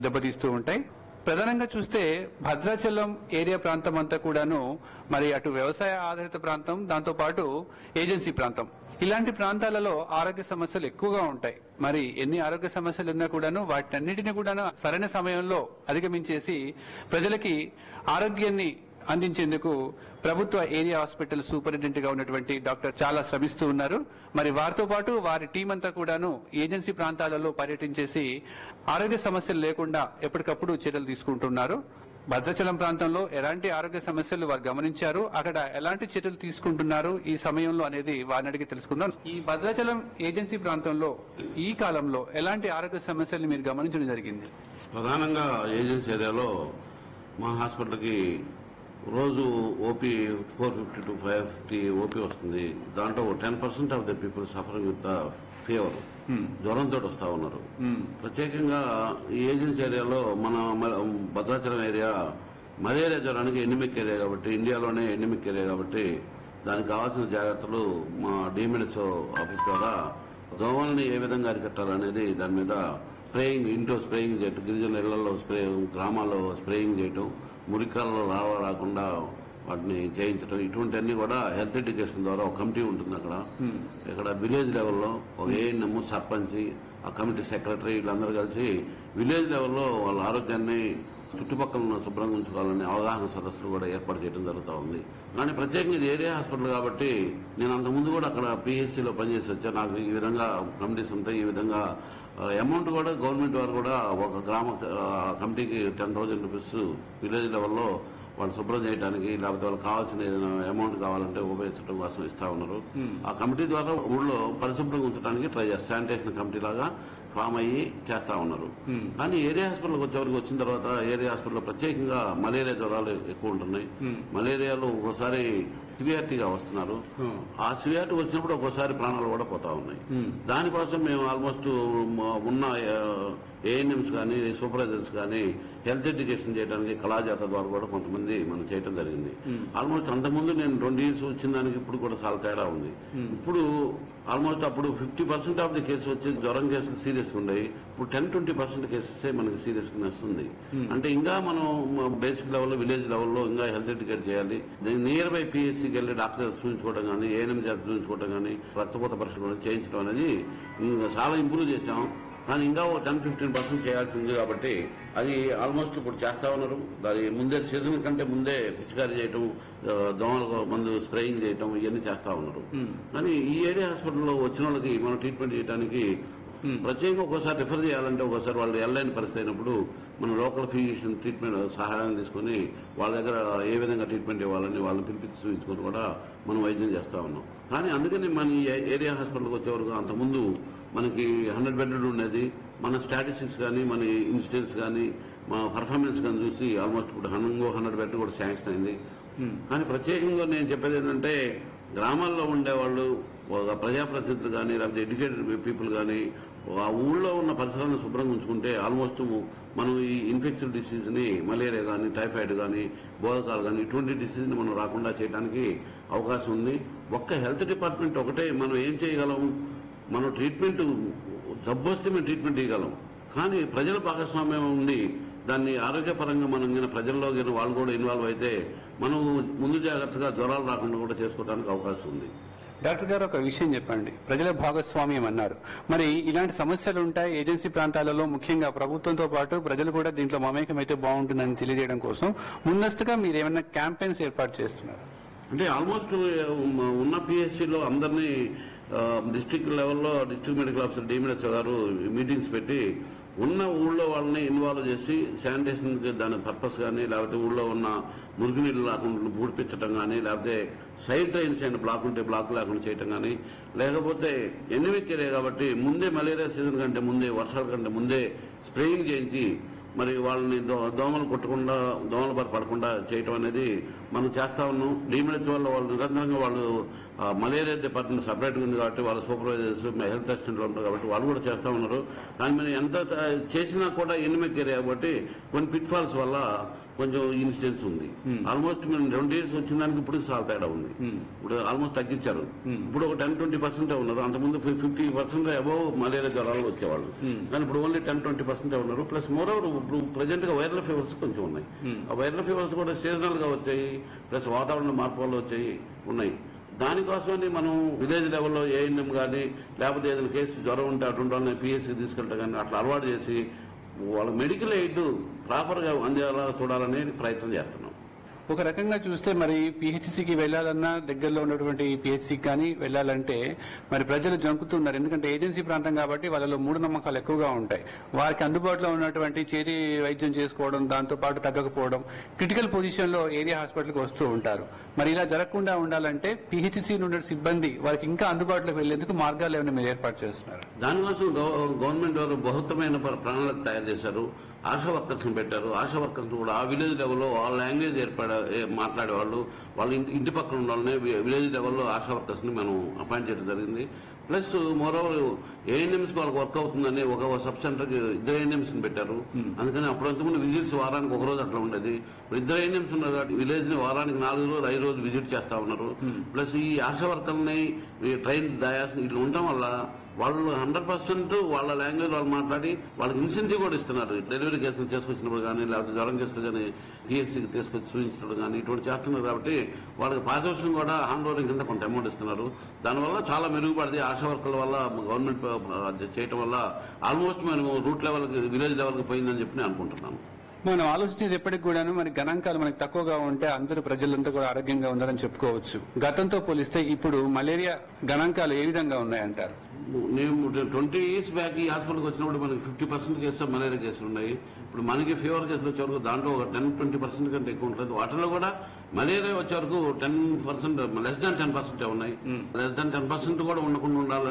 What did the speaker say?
దెబ్బతీస్తూ ఉంటాయి ప్రధానంగా చూస్తే భద్రాచలం ఏరియా ప్రాంతం అంతా కూడాను మరి అటు వ్యవసాయ ఆధారిత ప్రాంతం దాంతో పాటు ఏజెన్సీ ప్రాంతం ఇలాంటి ప్రాంతాలలో ఆరోగ్య సమస్యలు ఎక్కువగా ఉంటాయి మరి ఎన్ని ఆరోగ్య సమస్యలు ఉన్నా కూడాను వాటన్నిటిని కూడాను సరైన సమయంలో అధిగమించేసి ప్రజలకి ఆరోగ్యాన్ని అందించేందుకు ప్రభుత్వ ఏరియా హాస్పిటల్ సూపరింటెండెంట్ గా ఉన్నటువంటి డాక్టర్ చాలా శ్రమిస్తూ ఉన్నారు మరి వారితో పాటు వారి టీం అంతా కూడాను ఏజెన్సీ ప్రాంతాలలో పర్యటించేసి ఆరోగ్య సమస్యలు లేకుండా ఎప్పటికప్పుడు చర్యలు తీసుకుంటున్నారు భద్రాచలం ప్రాంతంలో ఎలాంటి ఆరోగ్య సమస్యలు వారు గమనించారు అక్కడ ఎలాంటి చర్యలు తీసుకుంటున్నారు ఈ సమయంలో అనేది వారిని అడిగి తెలుసుకుందాం ఈ భద్రాచలం ఏజెన్సీ ప్రాంతంలో ఈ కాలంలో ఎలాంటి ఆరోగ్య సమస్యలు మీరు గమనించడం జరిగింది ప్రధానంగా ఏజెన్సీ ఏరియాలో మా హాస్పిటల్కి రోజు OP four fifty to five fifty OP వస్తుంది దాంట్లో ten percent of the people suffering with fever జ్వరంతో వస్తా ఉన్నారు ప్రత్యేకంగా ఈ ఏజెన్సీ ఏరియాలో మన మ- భద్రాచలం ఏరియా మలేరియా జ్వరానికి ఎండమిక్ ఏరియా కాబట్టి ఇండియాలోనే ఎండమిక్ ఏరియా కాబట్టి దానికి కావాల్సిన జాగ్రత్తలు మా డిఎంఎడ్ఎస్ ఆఫీస్ ద్వారా దోమల్ని ఏ విధంగా అరికట్టాలనేది దాని మీద స్ప్రేయింగ్ ఇంట్లో స్ప్రేయింగ్ చేయటం గిరిజన ఇళ్లలో స్ప్రే గ్రామాల్లో స్ప్రేయింగ్ చేయటం మురికాలలో రావ రాకుండా వాటిని చేయించడం ఇటువంటివన్నీ కూడా హెల్త్ ఎడ్యుకేషన్ ద్వారా ఒక కమిటీ ఉంటుంది అక్కడ ఇక్కడ విలేజ్ లెవెల్లో ఒక ఏఎన్ఎం సర్పంచ్ ఆ కమిటీ సెక్రటరీ వీళ్ళందరూ కలిసి విలేజ్ లెవెల్లో వాళ్ళ ఆరోగ్యాన్ని చుట్టుపక్కల ఉన్న శుభ్రంగా ఉంచుకోవాలని అవగాహన సదస్సులు కూడా ఏర్పాటు చేయడం జరుగుతూ ఉంది కానీ ప్రత్యేకంగా ఇది ఏరియా హాస్పిటల్ కాబట్టి నేను అంతకుముందు కూడా అక్కడ పిహెచ్సిలో పనిచేసి వచ్చా నాకు ఈ విధంగా కమిటీస్ ఉంటాయి ఈ విధంగా అమౌంట్ కూడా గవర్నమెంట్ వారు కూడా ఒక గ్రామ ఆ, కమిటీకి టెన్ థౌజండ్ రూపీస్ విలేజ్ లెవెల్లో వాళ్ళు శుభ్రం చేయడానికి లేకపోతే వాళ్ళకి కావాల్సిన ఏదైనా అమౌంట్ కావాలంటే ఉపయోగించడం కోసం ఇస్తా ఉన్నారు ఆ కమిటీ ద్వారా ఊళ్ళో పరిశుభ్రంగా ఉంచడానికి ట్రై చేస్తారు శానిటేషన్ కమిటీ లాగా ఫామ్ అయ్యి చేస్తా ఉన్నారు కానీ ఏరియా హాస్పిటల్కి వచ్చేవరకు వచ్చిన తర్వాత ఏరియా హాస్పిటల్లో ప్రత్యేకంగా మలేరియా జ్వరాలు ఎక్కువ ఉంటున్నాయి మలేరియాలో ఒక్కోసారి సివియారిటీగా వస్తున్నారు ఆ సివియారిటీ వచ్చినప్పుడు ఒక్కోసారి ప్రాణాలు కూడా పోతా ఉన్నాయి దానికోసం మేము ఆల్మోస్ట్ ఉన్న ఏఎన్ఎంస్ కానీ సూపర్వైజర్స్ కానీ హెల్త్ ఎడ్యుకేషన్ చేయడానికి కళాజాత ద్వారా కూడా కొంతమంది మనం చేయడం జరిగింది ఆల్మోస్ట్ అంతకుముందు నేను రెండు ఇయర్స్ వచ్చిన దానికి ఇప్పుడు కూడా చాలా తేడా ఉంది ఇప్పుడు ఆల్మోస్ట్ అప్పుడు fifty percent of the case వచ్చి జ్వరం కేసులు సీరియస్ ఉన్నాయి ఇప్పుడు టెన్ ట్వంటీ పర్సెంట్ కేసెస్ మనకి సీరియస్ వస్తుంది అంటే ఇంకా మనం బేసిక్ లెవెల్లో విలేజ్ లెవెల్లో ఇంకా హెల్త్ ఎడ్యుకేట్ చేయాలి నియర్ బై పిఎస్సికి వెళ్ళి డాక్టర్ చూపించుకోవడం కానీ ఏఎన్ఎం చేత చూపించుకోవడం కానీ రక్తపోత పరీక్షలు చేయించడం అనేది ఇంకా చాలా ఇంప్రూవ్ చేశాం కానీ ఇంకా ఒక టెన్ ఫిఫ్టీన్ పర్సెంట్ చేయాల్సి ఉంది కాబట్టి అది ఆల్మోస్ట్ ఇప్పుడు చేస్తా ఉన్నారు దాని ముందే సీజన్ కంటే ముందే పిచికారీ చేయటం ఆ, దోమలకు మందు స్ప్రేయింగ్ చేయటం ఇవన్నీ చేస్తా ఉన్నారు కానీ ఈ ఏరియా హాస్పిటల్లో వచ్చిన వాళ్ళకి మనం ట్రీట్మెంట్ చేయడానికి ప్రత్యేకంగా ఒక్కోసారి రిఫర్ చేయాలంటే ఒక్కోసారి వాళ్ళు వెళ్ళలేని పరిస్థితి అయినప్పుడు మన లోకల్ ఫిజిషియన్ ట్రీట్మెంట్ సహాయం తీసుకొని వాళ్ళ దగ్గర ఏ విధంగా ట్రీట్మెంట్ ఇవ్వాలని వాళ్ళని పిలిపించి చూపించుకొని కూడా మనం వైద్యం చేస్తా ఉన్నాం కానీ అందుకని మన ఈ ఏరియా హాస్పిటల్కి వచ్చేవరకు అంతకుముందు మనకి హండ్రెడ్ బెడ్రూమ్ ఉండేది మన స్టాటిస్టిక్స్ కానీ మన ఇన్సిడెంట్స్ కానీ మా పర్ఫార్మెన్స్ కానీ చూసి ఆల్మోస్ట్ ఇప్పుడు హండ్రెడ్ హండ్రెడ్ బెడ్ కూడా శాంక్షన్ అయింది కానీ ప్రత్యేకంగా నేను చెప్పేది ఏంటంటే గ్రామాల్లో ఉండేవాళ్ళు ఒక ప్రజాప్రతినిధులు కానీ లేకపోతే ఎడ్యుకేటెడ్ పీపుల్ కానీ ఆ ఊళ్ళో ఉన్న పరిసరాలను శుభ్రంగా ఉంచుకుంటే ఆల్మోస్ట్ మనం ఈ ఇన్ఫెక్షన్ డిసీజ్ని మలేరియా కానీ టైఫాయిడ్ కానీ బోధకాలు కానీ ఇటువంటి డిసీజ్ని మనం రాకుండా చేయడానికి అవకాశం ఉంది ఒక్క హెల్త్ డిపార్ట్మెంట్ ఒకటే మనం ఏం చేయగలం మనం ట్రీట్మెంట్ జబ్బు వస్తే మేము ట్రీట్మెంట్ ఇవ్వగలం కానీ ప్రజల భాగస్వామ్యం ఉంది దాన్ని ఆరోగ్యపరంగా మనం గిన ప్రజల్లో గిన వాళ్ళు కూడా ఇన్వాల్వ్ అయితే మనం ముందు జాగ్రత్తగా జ్వరాలు రాకుండా కూడా చేసుకోవడానికి అవకాశం ఉంది డాక్టర్ గారు ఒక విషయం చెప్పండి ప్రజల భాగస్వామ్యం అన్నారు మరి ఇలాంటి సమస్యలు ఉంటాయి ఏజెన్సీ ప్రాంతాలలో ముఖ్యంగా ప్రభుత్వంతో పాటు ప్రజలు కూడా దీంట్లో మమేకం అయితే బాగుంటుందని తెలియజేయడం కోసం ముందస్తుగా మీరు ఏమైనా క్యాంపెయిన్స్ ఏర్పాటు చేస్తున్నారు అంటే ఆల్మోస్ట్ ఉన్న పిఎస్సిలో అందరినీ డిస్టిక్ లెవెల్లో district medical officer DMS garu meetings పెట్టి ఉన్న ఊళ్ళో వాళ్ళని ఇన్వాల్వ్ చేసి శానిటేషన్ దాని పర్పస్ కానీ లేకపోతే ఊళ్ళో ఉన్న మురుగునీళ్ళు లేకుండా పూడిపించడం కానీ లేకపోతే సైడ్ డ్రైన్స్ అయిన బ్లాక్ ఉంటే బ్లాక్ లేకుండా చేయటం కానీ లేకపోతే ఎన్నిమిక్ ఏరియా కాబట్టి ముందే మలేరియా సీజన్ కంటే ముందే వర్షాల కంటే ముందే స్ప్రేయింగ్ చేయించి మరి వాళ్ళని దో- దోమలు కొట్టకుండా దోమల బారి పడకుండా చేయటం అనేది మనం చేస్తా ఉన్నాం డిమినెస్ వల్ల వాళ్ళు నిరంతరంగా వాళ్ళు ఆ, మలేరియా డిపార్ట్మెంట్ సపరేట్ ఉంది కాబట్టి వాళ్ళ సూపర్వైజర్స్ హెల్త్ అసిస్టెంట్లు ఉంటారు కాబట్టి వాళ్ళు కూడా చేస్తా ఉన్నారు కానీ మనం ఎంత త- చేసినా కూడా ఎనిమిక్ ఏరియా కాబట్టి కొన్ని పిట్ ఫాల్స్ వల్ల కొంచెం ఇన్సిడెన్స్ ఉంది ఆల్మోస్ట్ మేము రెండు ఇయర్స్ వచ్చిన దానికి ఇప్పుడు చాలా తేడా ఉంది ఇప్పుడు ఆల్మోస్ట్ తగ్గించారు ఇప్పుడు ఒక టెన్ ట్వంటీ పర్సెంట్ ఉన్నారు అంతకుముందు ఫిఫ్టీ పర్సెంట్ అబౌవ్ మలేరియా జ్వరాలు వచ్చేవాళ్ళు కానీ ఇప్పుడు ఓన్లీ టెన్ ట్వంటీ పర్సెంట్ ఉన్నారు ప్లస్ మోర్ ఓవర్ ఇప్పుడు ప్రజెంట్ గా వైరల్ ఫీవర్స్ కొంచెం ఉన్నాయి ఆ వైరల్ ఫీవర్స్ కూడా సీజనల్ గా వచ్చాయి ప్లస్ వాతావరణ మార్పు వల్ల వచ్చాయి ఉన్నాయి దానికోసమని మనం విలేజ్ లెవెల్లో ఏఎన్ఎం కానీ లేకపోతే ఏదైనా కేసు జ్వరం ఉంటే అటువంటి వాళ్ళని పిఎస్సి తీసుకెళ్తా కానీ అట్లా అలవాటు చేసి వాళ్ళ మెడికల్ ఎయిడ్ ప్రాపర్గా అందేలా చూడాలని ప్రయత్నం చేస్తున్నాం ఒక రకంగా చూస్తే మరి పిహెచ్సికి వెళ్ళాలన్నా దగ్గరలో ఉన్నటువంటి పిహెచ్సికి కానీ వెళ్ళాలంటే మరి ప్రజలు జంకుతున్నారు ఎందుకంటే ఏజెన్సీ ప్రాంతం కాబట్టి వాళ్ళలో మూఢనమ్మకాలు ఎక్కువగా ఉంటాయి వారికి అందుబాటులో ఉన్నటువంటి చేతి వైద్యం చేసుకోవడం దాంతో పాటు తగ్గకపోవడం క్రిటికల్ పొజిషన్ లో ఏరియా హాస్పిటల్కి వస్తూ ఉంటారు మరి ఇలా జరగకుండా ఉండాలంటే పిహెచ్సి నుండి సిబ్బంది వారికి ఇంకా అందుబాటులోకి వెళ్లేందుకు మార్గాలు ఏమైనా మీరు ఏర్పాటు చేస్తున్నారు దానికోసం గవ- గవర్నమెంట్ వారు బహుత్తమైన ప్ర- ప్రణాళిక తయారు చేశారు ఆశా వర్కర్స్ పెట్టారు ఆశా వర్కర్స్ కూడా ఆ విలేజ్ లెవెల్లో వాళ్ళ లాంగ్వేజ్ ఏర్పడ ఏ- మాట్లాడే వాళ్ళు వాళ్ళ ఇంటి- ఇంటి పక్కన ఉన్న వాళ్ళని వి- విలేజ్ లెవెల్లో ఆశా వర్కర్స్ ని మనం అపాయింట్ చేయడం జరిగింది ప్లస్ మోరోవర్ ఏఎన్ఎంస్ వాళ్ళకి వర్క్ అవుతుందని ఒక సబ్ సెంటర్ కి ఇద్దరు ఏఎన్ఎంస్ పెట్టారు అందుకని అప్పుడంతకుముందు విజిట్స్ వారానికి ఒక రోజు అట్లా ఉండేది ఇప్పుడు ఇద్దరు ఏఎన్ఎంస్ ఉన్నారు కాబట్టి విలేజ్ ని వారానికి నాలుగు రోజులు ఐదు రోజులు విజిట్ చేస్తా ఉన్నారు ప్లస్ ఈ ఆశా వర్కర్ని ట్రైన్ దయాస్ ఇట్లా ఉండటం వల్ల వాళ్ళు హండ్రెడ్ పర్సెంట్ వాళ్ళ లాంగ్వేజ్ వాళ్ళు మాట్లాడి వాళ్ళకి ఇన్సెంటివ్ కూడా ఇస్తున్నారు డెలివరీ కేసులు తీసుకొచ్చినప్పుడు కానీ లేకపోతే జ్వరం కేసులు కానీ పిఎస్సీకి తీసుకొచ్చి చూపించడం కానీ ఇటువంటి చేస్తున్నారు కాబట్టి వాళ్ళకి పారితోషికం కూడా హ్యాండ్ ఓవరింగ్ కింద కొంత అమౌంట్ ఇస్తున్నారు దానివల్ల చాలా మెరుగుపడింది ఆశా వర్కర్ల వల్ల గవర్నమెంట్ చేయటం వల్ల ఆల్మోస్ట్ మేము రూట్ లెవెల్కి విలేజ్ లెవెల్కి పోయిందని చెప్పి నేను అనుకుంటున్నాను మనం ఆలోచించేది ఎప్పటికి కూడాను మరి గణాంకాలు మనకి తక్కువగా ఉంటే అందరూ ప్రజలంతా కూడా ఆరోగ్యంగా ఉన్నారని చెప్పుకోవచ్చు గతంతో పోలిస్తే ఇప్పుడు మలేరియా గణాంకాలు ఏ విధంగా ఉన్నాయంటారు నేను ట్వంటీ ఇయర్స్ బ్యాక్ ఈ హాస్పిటల్కి వచ్చినప్పుడు మనకి ఫిఫ్టీ పర్సెంట్ కేసు మలేరియా కేసులు ఉన్నాయి ఇప్పుడు మనకి ఫీవర్ కేసులు వచ్చే వరకు దాంట్లో ఒక టెన్ ట్వంటీ పర్సెంట్ కంటే ఎక్కువ ఉంటుంది వాటిలో కూడా మలేరియా వచ్చే వరకు ten percent less than ten percent ఉన్నాయి లెస్ దాన్ టెన్ పర్సెంట్ కూడా ఉండకుండా ఉండాలి